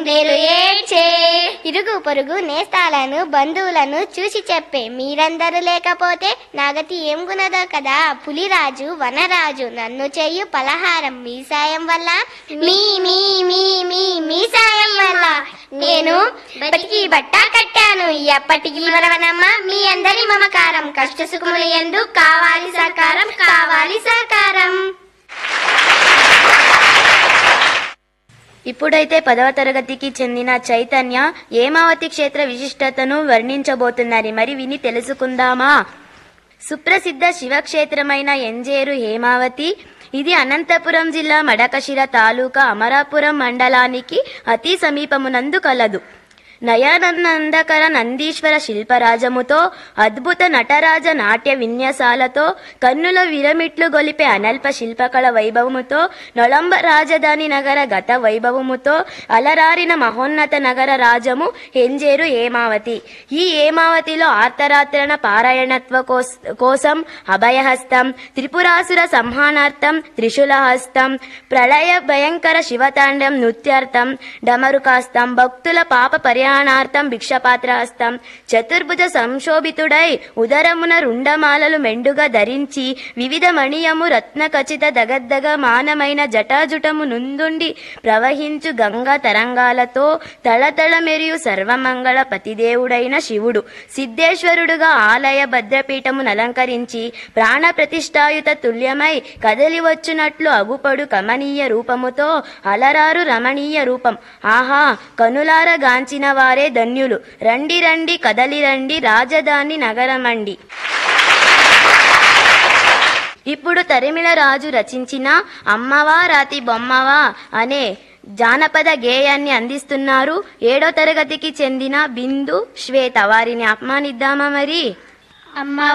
గుండెలు ఏడ్చే ఇరుగు పొరుగు నేస్తాలను బంధువులను చూసి చెప్పే మీరందరూ లేకపోతే నాగతి ఏం గునదో కదా పులిరాజు వనరాజు నన్ను చెయ్యు పలహారం మీ సాయం వల్ల మీ మీ మీ మీ మీ సాయం వల్ల నేను బతికి బట్ట కట్టాను ఎప్పటికీ మరవనమ్మ మీ అందరి మమకారం కష్ట సుఖములు ఎందు కావాలి సహకారం కావాలి సహకారం ఇప్పుడైతే పదవ తరగతికి చెందిన చైతన్య ఏమావతి క్షేత్ర విశిష్టతను వర్ణించబోతున్నారు మరి విని తెలుసుకుందామా సుప్రసిద్ధ శివక్షేత్రమైన ఎంజేరు హేమావతి ఇది అనంతపురం జిల్లా మడకశిర తాలూకా అమరాపురం మండలానికి అతి సమీపమునందు కలదు నయనందకర నందీశ్వర శిల్పరాజముతో అద్భుత నటరాజ నాట్య విన్యాసాలతో కన్నుల విరమిట్లు గొలిపే అనల్ప శిల్పకళ వైభవముతో నొళంబ రాజధాని నగర గత వైభవముతో అలరారిన మహోన్నత నగర రాజము హెంజేరు ఏమావతి ఈ ఏమావతిలో ఆర్తరాత్రన పారాయణత్వ కోస్- కోసం అభయహస్తం త్రిపురాసుర సంహానార్థం త్రిశూలహస్తం ప్రళయ భయంకర శివతాండం నృత్యార్థం డమరుకాస్తం భక్తుల పాప పరిహానార్థం భిక్షపాత్ర హస్తం చతుర్భుజ సంశోభితుడై ఉదరమున రుండమాలలు మెండుగా ధరించి వివిధ మణియము రత్న ఖచ్చిత దగద్దగ మానమైన జటాజుటము నుందుండి ప్రవహించు గంగా తరంగాలతో తళతళ మెరియు సర్వమంగళ పతిదేవుడైన శివుడు సిద్ధేశ్వరుడుగా ఆలయ భద్రపీఠమును అలంకరించి ప్రాణ ప్రతిష్టాయుత తుల్యమై కదలి వచ్చునట్లు అగుపడు కమనీయ రూపముతో అలరారు రమణీయ రూపం ఆహా కనులార గాంచిన వారే ధన్యులు రండి రండి కదలి రండి రాజధాని నగరమండి ఇప్పుడు తరిమిల రాజు రచించిన అమ్మవా రాతి బొమ్మవా అనే జానపద గేయాన్ని అందిస్తున్నారు ఏడో తరగతికి చెందిన బిందు శ్వేత వారిని ఆహ్వానిద్దామా మరి అమ్మ